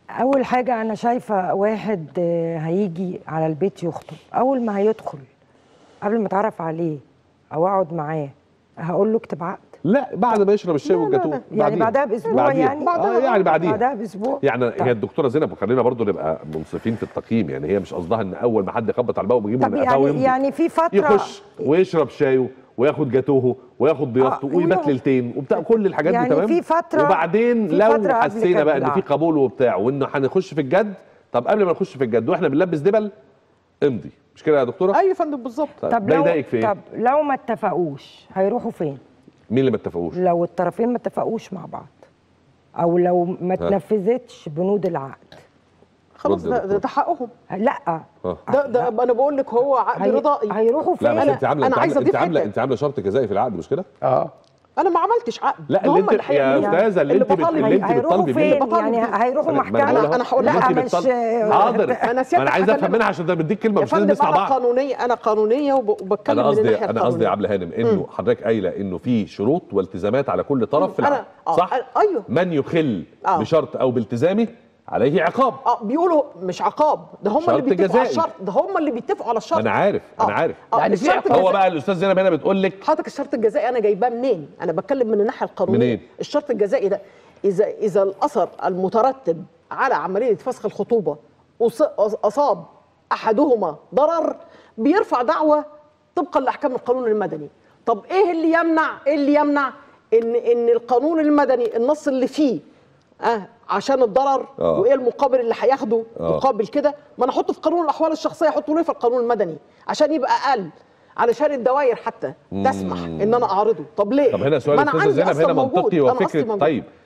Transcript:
اول حاجه انا شايفه واحد آه، هيجي على البيت يخطب اول ما هيدخل قبل ما اتعرف عليه او اقعد معاه هقول له اكتب عقد لا بعد ما يشرب الشاي والجاتوه يعني بعدين. بعدها باسبوع بعدين. يعني آه يعني بعدين بعدها باسبوع يعني طب. هي الدكتوره زينب وخلينا برضو نبقى منصفين في التقييم يعني هي مش قصدها ان اول ما حد يخبط على الباب ويجيبه طب من قفاه يعني ويمضي يعني في فتره يخش ويشرب شايه وياخد جاتوه وياخد ضيافته آه، ويبات ويقعد. ليلتين وبتاع كل الحاجات يعني دي تمام في فترة- وبعدين في لو فترة قبل حسينا كده بقى ان في بالعقد. قبول وبتاع وانه هنخش في الجد طب قبل ما نخش في الجد واحنا بنلبس دبل امضي مش كده يا دكتوره؟ ايوه يا فندم بالظبط طب طب ده لو يضايقك في ايه؟ طب لو ما اتفقوش هيروحوا فين مين اللي ما اتفقوش؟ لو الطرفين ما اتفقوش مع بعض او لو ما اتنفذتش بنود العقد خلاص رد يا ده, دكتور. ده حقهم لا آه. ده ده انا بقول لك هو عقد هي... رضائي هيروحوا لا فين بس أنا- انت عامله أنا انت عايزة عامله انت أضيف عامله حتة. انت عامله شرط جزائي في العقد مش كده؟ اه انا ما عملتش عقد لا ده اللي هم انت يا هيعملوا. استاذه اللي انت بت- بطالب اللي بيه. انت هيروحوا بتطالبي بيه فين بطالب يعني بيه. هيروحوا ما أنا محكمه بقول أهو. أنا هقول لك لا انت مش بتطالب- حاضر أنا ما سيادتك انا عايز افهم هكلمك. منها عشان ده بديك كلمه يا مش لازم فندم نسمع انا بعض قانونيه انا قانونيه وب- وبتكلم انا من قصدي الناحيه انا قصدي يا القانونيه عبله هانم انه حضرتك قايله انه في شروط والتزامات على كل طرف في أنا- العقد آه، صح؟ أنا- أيوه. من يخل آه. بشرط او بالتزامه عليه عقاب اه بيقولوا مش عقاب ده هم شرط اللي بيتفقوا على جزائي. الشرط ده هم اللي بيتفقوا على الشرط ما انا عارف انا آه. عارف آه، يعني في الشرط عقاب. هو الجزائي- بقى الاستاذ زينب هنا بتقول لك حضرتك الشرط الجزائي انا جايباه منين؟ انا بتكلم من الناحيه القانونيه منين؟ الشرط الجزائي ده اذا اذا الاثر المترتب على عمليه فسخ الخطوبه أص- اصاب احدهما ضرر بيرفع دعوه طبقا لاحكام القانون المدني. طب ايه اللي يمنع؟ ايه اللي يمنع ان ان القانون المدني النص اللي فيه اه عشان الضرر آه. وايه المقابل اللي هياخده آه. مقابل كده ما انا احطه في قانون الاحوال الشخصيه احطه ليه في القانون المدني عشان يبقى اقل علشان الدوائر حتى تسمح ان انا اعرضه طب ليه طب هنا سؤال ما أنا الاستاذه عندي زينب أصلاً هنا موجود. منطقي أنا أصلي وفكره موجود. طيب